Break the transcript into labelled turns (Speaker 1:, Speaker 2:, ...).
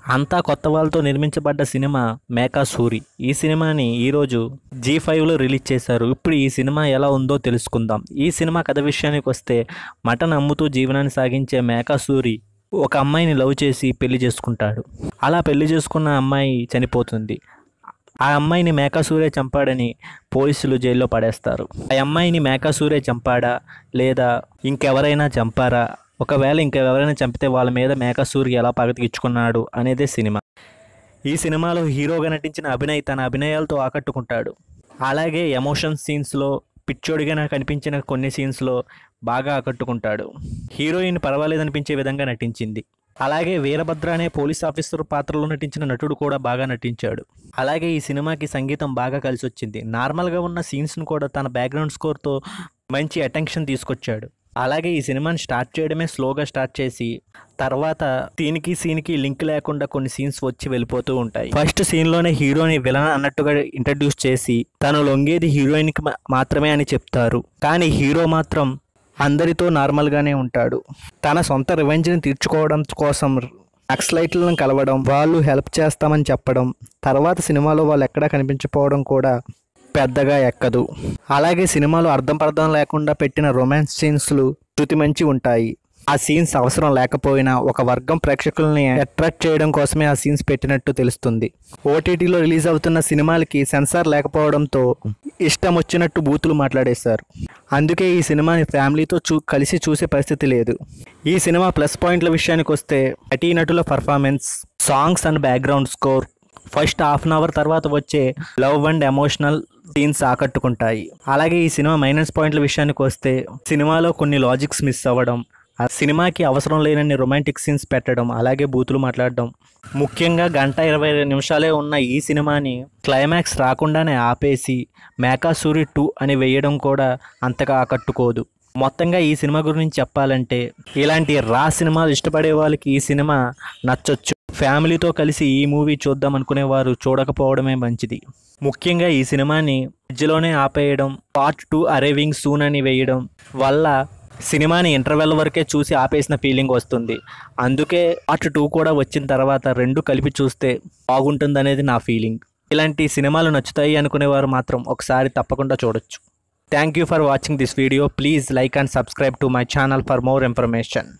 Speaker 1: అంతా కొత్త వాళ్ళతో నిర్మించబడ్డ సినిమా మేకా సూరి ఈ సినిమాని ఈరోజు జీ ఫైవ్లో రిలీజ్ చేశారు ఇప్పుడు ఈ సినిమా ఎలా ఉందో తెలుసుకుందాం ఈ సినిమా కథ విషయానికి వస్తే మటన్ అమ్ముతూ జీవనాన్ని సాగించే మేకా సూరి ఒక అమ్మాయిని లవ్ చేసి పెళ్లి చేసుకుంటాడు అలా పెళ్లి చేసుకున్న అమ్మాయి చనిపోతుంది ఆ అమ్మాయిని మేకాసూరే చంపాడని పోలీసులు జైల్లో పడేస్తారు ఆ అమ్మాయిని మేకాసూరే చంపాడా లేదా ఇంకెవరైనా చంపారా ఒకవేళ ఇంకెవరైనా చంపితే వాళ్ళ మీద మేకాసూరి ఎలా పగ తీర్చుకున్నాడు అనేదే సినిమా ఈ సినిమాలో హీరోగా నటించిన అభినయ్ తన అభినయాలతో ఆకట్టుకుంటాడు అలాగే ఎమోషన్ సీన్స్లో పిచ్చోడిగా కనిపించిన కొన్ని సీన్స్లో బాగా ఆకట్టుకుంటాడు హీరోయిన్ పర్వాలేదనిపించే విధంగా నటించింది అలాగే వీరభద్ర అనే పోలీస్ ఆఫీసర్ పాత్రలో నటించిన నటుడు కూడా బాగా నటించాడు అలాగే ఈ సినిమాకి సంగీతం బాగా కలిసి వచ్చింది నార్మల్గా ఉన్న సీన్స్ను కూడా తన బ్యాక్గ్రౌండ్ స్కోర్తో మంచి అటెన్షన్ తీసుకొచ్చాడు అలాగే ఈ సినిమాని స్టార్ట్ చేయడమే స్లోగా స్టార్ట్ చేసి తర్వాత సీన్కి సీన్కి లింక్ లేకుండా కొన్ని సీన్స్ వచ్చి వెళ్ళిపోతూ ఉంటాయి ఫస్ట్ సీన్లోనే హీరోని విలన్ అన్నట్టుగా ఇంట్రడ్యూస్ చేసి తను లొంగేది హీరోయిన్కి మా- మాత్రమే అని చెప్తారు కానీ హీరో మాత్రం అందరితో నార్మల్గానే ఉంటాడు తన సొంత రివెంజ్ని తీర్చుకోవడం కోసం నక్సలైట్లను కలవడం వాళ్ళు హెల్ప్ చేస్తామని చెప్పడం తర్వాత సినిమాలో వాళ్ళు ఎక్కడా కనిపించకపోవడం కూడా పెద్దగా ఎక్కదు అలాగే సినిమాలో అర్థం పర్థం లేకుండా పెట్టిన రొమాన్స్ సీన్స్లు శృతి మంచి ఉంటాయి ఆ సీన్స్ అవసరం లేకపోయినా ఒక వర్గం ప్రేక్షకుల్ని అట్రాక్ట్ చేయడం కోసమే ఆ సీన్స్ పెట్టినట్టు తెలుస్తుంది ఓటీటీలో రిలీజ్ అవుతున్న సినిమాలకి సెన్సార్ లేకపోవడంతో ఇష్టం వచ్చినట్టు బూతులు మాట్లాడేశారు అందుకే ఈ సినిమాని ఫ్యామిలీతో చూ కలిసి చూసే పరిస్థితి లేదు ఈ సినిమా ప్లస్ పాయింట్ల విషయానికి వస్తే నటీనటుల performance songs and background score first half an hour తర్వాత వచ్చే లవ్ అండ్ ఎమోషనల్ సీన్స్ ఆకట్టుకుంటాయి అలాగే ఈ సినిమా మైనస్ పాయింట్ల విషయానికి వస్తే సినిమాలో కొన్ని లాజిక్స్ మిస్ అవ్వడం ఆ సినిమాకి అవసరం లేనన్ని రొమాంటిక్ సీన్స్ పెట్టడం అలాగే బూతులు మాట్లాడడం ముఖ్యంగా గంట ఇరవై నిమిషాలే ఉన్న ఈ సినిమాని క్లైమాక్స్ రాకుండానే ఆపేసి మేకాసూరి టూ అని వేయడం కూడా అంతగా ఆకట్టుకోదు మొత్తంగా ఈ సినిమా గురించి చెప్పాలంటే ఇలాంటి రా సినిమాలు ఇష్టపడే వాళ్ళకి ఈ సినిమా నచ్చొచ్చు ఫ్యామిలీతో కలిసి ఈ మూవీ చూద్దాం అనుకునే వారు చూడకపోవడమే మంచిది ముఖ్యంగా ఈ సినిమాని మధ్యలోనే ఆపేయడం పార్ట్ టూ అరైవింగ్ సూన్ అని వేయడం వల్ల సినిమాని ఇంటర్వెల్ వరకే చూసి ఆపేసిన ఫీలింగ్ వస్తుంది అందుకే పార్ట్ టూ కూడా వచ్చిన తర్వాత రెండు కలిపి చూస్తే బాగుంటుందనేది నా ఫీలింగ్ ఇలాంటి సినిమాలు నచ్చుతాయి అనుకునేవారు మాత్రం ఒకసారి తప్పకుండా చూడొచ్చు thank you for watching this video please like and subscribe to my channel for more information